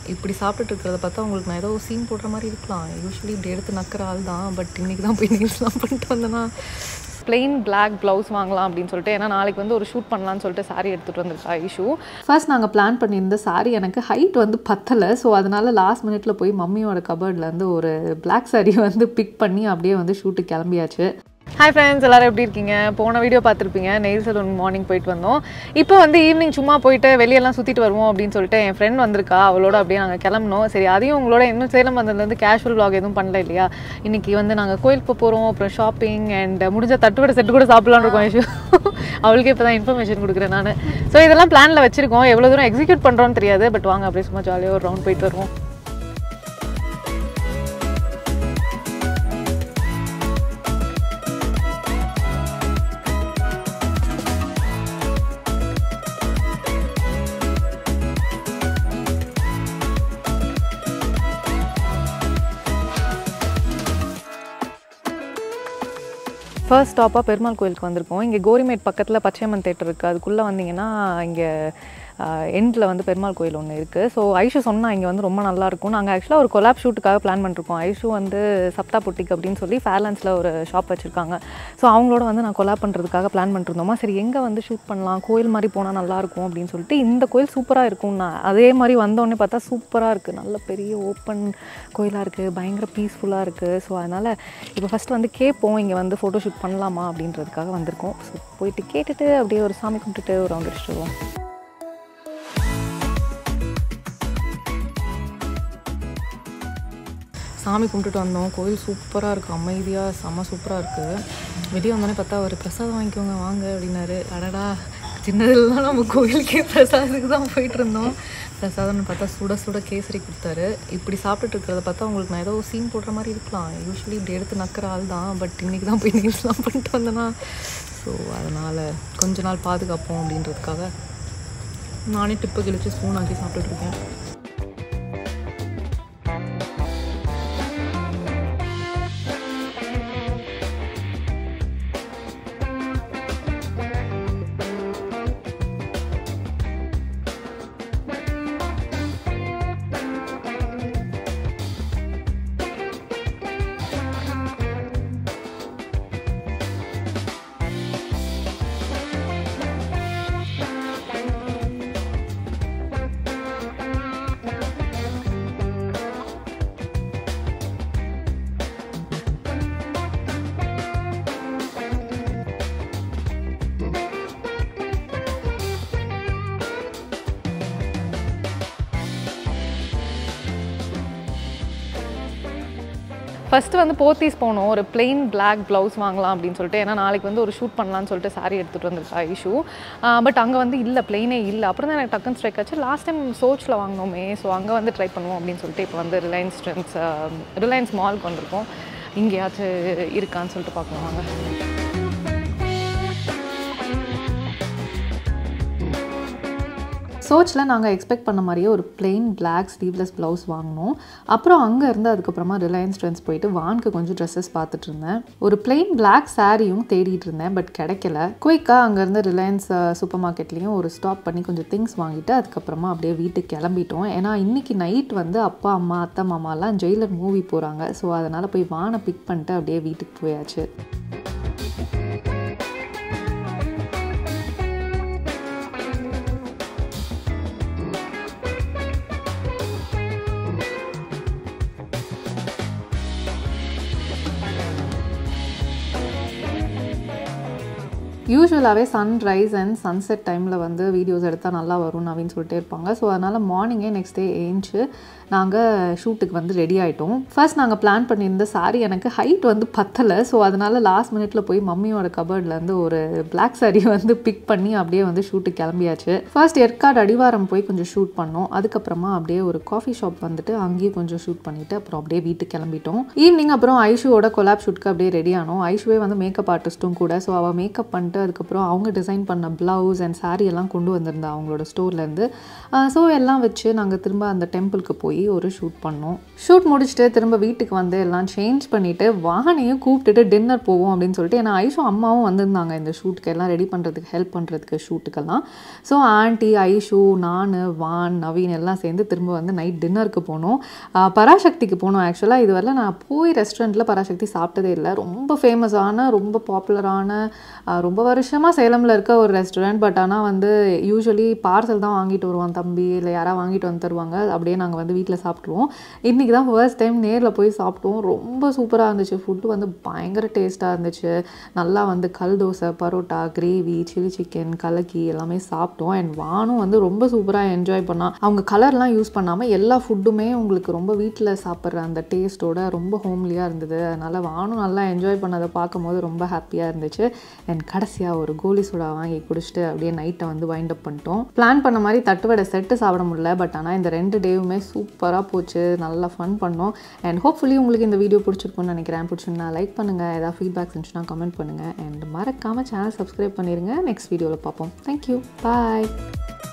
இப்படி சாப்பிட்டுட்டு இருக்கிறத பார்த்தா உங்களுக்கு நான் ஏதோ சீன் போடுற மாதிரி இருக்கலாம் யூஸ்வலி இப்படி எடுத்து நக்கிற ஆள் தான் பட் இன்றைக்கி தான் போய் நீஸ்லாம் பண்ணிட்டு வந்தேன்னா பிளெயின் பிளாக் ப்ளவுஸ் வாங்கலாம் அப்படின்னு சொல்லிட்டு ஏன்னா நாளைக்கு வந்து ஒரு ஷூட் பண்ணலாம்னு சொல்லிட்டு சாரி எடுத்துகிட்டு வந்திருக்கா இஷ்யூ ஃபர்ஸ்ட் நாங்கள் பிளான் பண்ணியிருந்த சாரி எனக்கு ஹைட் வந்து பத்தலை ஸோ அதனால லாஸ்ட் மினிட்ல போய் மம்மியோட கபர்ட்லேருந்து ஒரு பிளாக் சாரி வந்து பிக் பண்ணி அப்படியே வந்து ஷூட்டுக்கு கிளம்பியாச்சு ஹாய் ஃப்ரெண்ட்ஸ் எல்லாரும் எப்படி இருக்கீங்க போன வீடியோ பார்த்துருப்பீங்க நெயில் சலூன் மார்னிங் போயிட்டு வந்தோம் இப்போ வந்து ஈவினிங் சும்மா போயிட்டு வெளியெல்லாம் சுற்றிட்டு வருவோம் அப்படின்னு சொல்லிட்டு என் ஃப்ரெண்ட் வந்திருக்கா அவளோட அப்படியே நாங்கள் கிளம்புனோம் சரி அதையும் உங்களோட இன்னும் சேலம் வந்ததுலேருந்து கேஷுவல் vlog எதுவும் பண்ணல இல்லையா இன்னைக்கு வந்து நாங்கள் கோயிலுக்கு போக போகிறோம் அப்புறம் ஷாப்பிங் அண்ட் முடிஞ்ச தட்டுவடை செட்டு கூட சாப்பிடலாம்னு இருக்கோம் இஷ்யூ அவளுக்கு இப்போ தான் இன்ஃபர்மேஷன் கொடுக்குறேன் நான் ஸோ இதெல்லாம் பிளானில் வச்சிருக்கோம் எவ்வளோ தூரம் எக்ஸிக்யூட் பண்ணுறோன்னு தெரியாது பட் வாங்க அப்படியே சும்மா ஜாலியாக ஒரு ரவுண்ட் போயிட்டு வருவோம் ஃபர்ஸ்ட் ஸ்டாப்பாக பெருமாள் கோயிலுக்கு வந்திருக்கோம் இங்கே கோரிமேட் பக்கத்தில் பச்சையம்மன் தேட்டர் இருக்குது அதுக்குள்ளே வந்தீங்கன்னா இங்கே எண்டில் வந்து பெருமாள் கோயில் ஒன்று இருக்குது ஸோ ஐஷு சொன்னா இங்கே வந்து ரொம்ப நல்லா இருக்கும் நாங்கள் ஆக்சுவலாக ஒரு கொலாப் ஷூட்டுக்காக பிளான் பண்ணிருக்கோம் ஐஷு வந்து சப்தா புட்டிக் அப்படின்னு சொல்லி ஃபேர்லான்ஸில் ஒரு ஷாப் வச்சுருக்காங்க ஸோ அவங்களோட வந்து நான் கொலாப் பண்ணுறதுக்காக பிளான் பண்ணிருந்தோமா சரி எங்கே வந்து ஷூட் பண்ணலாம் கோயில் மாதிரி போனால் நல்லாயிருக்கும் அப்படின்னு சொல்லிட்டு இந்த கோயில் சூப்பராக இருக்கும் நான் அதே மாதிரி வந்தோடனே பார்த்தா சூப்பராக இருக்குது நல்ல பெரிய ஓப்பன் கோயிலாக இருக்குது பயங்கர பீஸ்ஃபுல்லாக இருக்குது ஸோ அதனால் இப்போ ஃபஸ்ட்டு வந்து கேட்போம் இங்கே வந்து ஃபோட்டோ ஷூட் பண்ணலாமா அப்படின்றதுக்காக வந்திருக்கோம் ஸோ போயிட்டு கேட்டுட்டு அப்படியே ஒரு சாமி கும்பிட்டுட்டு ஒரு ரவுண்ட் அடிச்சுட்டு வருவோம் சாமி கும்பிட்டுட்டு வந்தோம் கோயில் சூப்பராக இருக்குது அமைதியாக செம்ம சூப்பராக இருக்குது வெளியே வந்தோடனே பார்த்தா ஒரு பிரசாதம் வாங்கிக்கோங்க வாங்க அப்படின்னாரு அடடா சின்னதுலாம் நம்ம கோயிலுக்கே பிரசாதத்துக்கு தான் போயிட்டு இருந்தோம் பிரசாதம்னு பார்த்தா சுட சுட கேசரி கொடுத்தாரு இப்படி சாப்பிட்டுட்டு இருக்கிறத பார்த்தா உங்களுக்கு நான் ஏதோ சீன் போடுற மாதிரி இருக்கலாம் யூஸ்வலி இப்படி எடுத்து நக்கிற ஆள் தான் பட் இன்றைக்கி தான் போய் நீஸ்லாம் பண்ணிட்டு வந்தேன்னா ஸோ அதனால் கொஞ்ச நாள் பாதுகாப்போம் அப்படின்றதுக்காக நானே டிப்பு கிழிச்சு ஸ்பூன் ஆக்கி சாப்பிட்டுட்டு இருக்கேன் ஃபஸ்ட்டு வந்து போத்தீஸ் போனோம் ஒரு பிளெயின் பிளாக் ப்ளவுஸ் வாங்கலாம் அப்படின்னு சொல்லிட்டு ஏன்னா நாளைக்கு வந்து ஒரு ஷூட் பண்ணலாம்னு சொல்லிட்டு சாரி எடுத்துகிட்டு வந்திருக்கா இஷ்யூ பட் அங்கே வந்து இல்லை பிளெயினே இல்லை அப்புறம் தான் எனக்கு டக்குன்னு ஸ்ட்ரைக் ஆச்சு லாஸ்ட் டைம் சோச்சில் வாங்கினோமே ஸோ அங்கே வந்து ட்ரை பண்ணுவோம் அப்படின்னு சொல்லிட்டு இப்போ வந்து ரிலையன்ஸ் ட்ரெண்ட்ஸ் ரிலையன்ஸ் மால்க்கு வந்திருக்கோம் இங்கேயாச்சும் இருக்கான்னு சொல்லிட்டு பார்க்கலாம் வாங்க சோச்சில் நாங்கள் எக்ஸ்பெக்ட் பண்ண மாதிரியே ஒரு பிளெயின் பிளாக் ஸ்லீவ்லெஸ் ப்ளவுஸ் வாங்கினோம் அப்புறம் அங்கே இருந்து அதுக்கப்புறமா ரிலையன்ஸ் ட்ரெண்ட்ஸ் போயிட்டு வானுக்கு கொஞ்சம் ட்ரெஸ்ஸஸ் பார்த்துட்டு இருந்தேன் ஒரு பிளெயின் பிளாக் சாரியும் தேடிட்டு இருந்தேன் பட் கிடைக்கல குயிக்காக அங்கேருந்து ரிலையன்ஸ் சூப்பர் மார்க்கெட்லேயும் ஒரு ஸ்டாப் பண்ணி கொஞ்சம் திங்ஸ் வாங்கிட்டு அதுக்கப்புறமா அப்படியே வீட்டுக்கு கிளம்பிட்டோம் ஏன்னா இன்றைக்கி நைட் வந்து அப்பா அம்மா அத்தை மாமாலாம் ஜெயிலர் மூவி போகிறாங்க ஸோ அதனால் போய் வானை பிக் பண்ணிட்டு அப்படியே வீட்டுக்கு போயாச்சு யூஸ்வலாகவே சன்ரைஸ் அண்ட் சன்செட் டைமில் வந்து வீடியோஸ் எடுத்தால் நல்லா வரும் அப்படின்னு சொல்லிட்டே இருப்பாங்க ஸோ அதனால் மார்னிங்கே நெக்ஸ்ட் டே ஏஞ்சி நாங்கள் ஷூட்டுக்கு வந்து ரெடி ஆகிட்டோம் ஃபர்ஸ்ட் நாங்கள் பிளான் பண்ணியிருந்த சாரி எனக்கு ஹைட் வந்து பத்தலை ஸோ அதனால் லாஸ்ட் மினிட்ல போய் மம்மியோட கபர்ட்லேருந்து ஒரு பிளாக் சாரி வந்து பிக் பண்ணி அப்படியே வந்து ஷூட்டுக்கு கிளம்பியாச்சு ஃபர்ஸ்ட் ஏற்காடு அடிவாரம் போய் கொஞ்சம் ஷூட் பண்ணோம் அதுக்கப்புறமா அப்படியே ஒரு காஃபி ஷாப் வந்துட்டு அங்கேயும் கொஞ்சம் ஷூட் பண்ணிவிட்டு அப்புறம் அப்படியே வீட்டுக்கு கிளம்பிட்டோம் ஈவினிங் அப்புறம் ஐஷுவோட கொலாப் ஷூட்க்கு அப்படியே ரெடி ஆனோம் ஐஷுவே வந்து மேக்கப் ஆர்டிஸ்ட்டும் கூட ஸோ அவள் மேக்கப் பண்ணிட்டு பண்ணிட்டு அதுக்கப்புறம் அவங்க டிசைன் பண்ண ப்ளவுஸ் அண்ட் saree எல்லாம் கொண்டு வந்திருந்தா அவங்களோட ஸ்டோர்லேருந்து ஸோ எல்லாம் வச்சு நாங்கள் திரும்ப அந்த டெம்பிளுக்கு போய் ஒரு ஷூட் பண்ணோம் ஷூட் முடிச்சுட்டு திரும்ப வீட்டுக்கு வந்து எல்லாம் சேஞ்ச் பண்ணிவிட்டு வாகனையும் கூப்பிட்டுட்டு டின்னர் போவோம் அப்படின்னு சொல்லிட்டு ஏன்னா ஐஷு அம்மாவும் வந்திருந்தாங்க இந்த ஷூட்டுக்கு எல்லாம் ரெடி பண்ணுறதுக்கு ஹெல்ப் பண்ணுறதுக்கு ஷூட்டுக்கெல்லாம் ஸோ ஆண்டி ஐஷு நான் வான் நவீன் எல்லாம் சேர்ந்து திரும்ப வந்து நைட் டின்னருக்கு போனோம் ஆஹ் பராசக்திக்கு போனோம் ஆக்சுவலாக இது வரல நான் போய் ரெஸ்டாரண்ட்டில் பராசக்தி சாப்பிட்டதே இல்லை ரொம்ப ஃபேமஸான ரொம்ப பாப்புலரான ரொம்ப வருஷமாக சேலமில் இருக்க ஒரு ரெஸ்டாரண்ட் பட் ஆனால் வந்து யூஸ்வலி பார்சல் தான் வாங்கிட்டு வருவான் தம்பி இல்லை யாராவது வாங்கிட்டு வந்து தருவாங்க அப்படியே நாங்கள் வந்து வீட்டில் சாப்பிட்ருவோம் இன்றைக்கி தான் ஃபர்ஸ்ட் டைம் நேரில் போய் சாப்பிட்டோம் ரொம்ப சூப்பராக இருந்துச்சு ஃபுட்டு வந்து பயங்கர டேஸ்ட்டாக இருந்துச்சு நல்லா வந்து கல் dosa parotta gravy chilli chicken கலக்கி எல்லாமே சாப்பிட்டோம் அண்ட் வானும் வந்து ரொம்ப சூப்பராக என்ஜாய் பண்ணான் அவங்க கலர்லாம் யூஸ் பண்ணாமல் எல்லா ஃபுட்டுமே உங்களுக்கு ரொம்ப வீட்டில் சாப்பிட்ற அந்த டேஸ்ட்டோட ரொம்ப ஹோம்லியாக இருந்தது அதனால் வானும் நல்லா என்ஜாய் பண்ணதை பார்க்கும்போது ரொம்ப ஹாப்பியாக இருந்துச்சு அண்ட் கடைசியாக ஒரு கோலி சோடா வாங்கி குடிச்சிட்டு அப்படியே நைட்டை வந்து வைண்ட் அப் பண்ணிட்டோம் பிளான் பண்ண மாதிரி தட்டுவடை செட்டு சாப்பிட முடியல பட் ஆனால் இந்த ரெண்டு டேவுமே சூப்பராக போச்சு நல்லா ஃபன் பண்ணோம் அண்ட் ஹோப்ஃபுல்லி உங்களுக்கு இந்த வீடியோ பிடிச்சிருக்கும்னு நினைக்கிறேன் பிடிச்சிருந்தா லைக் பண்ணுங்கள் ஏதாவது ஃபீட்பேக்ஸ் இருந்துச்சுன்னா கமெண்ட் பண்ணுங்கள் அண்ட் மறக்காமல் சேனல் சப்ஸ்கிரைப் பண்ணிடுங்க நெக்ஸ்ட் வீடியோவில் பார்ப்போம் தேங்க்யூ பாய்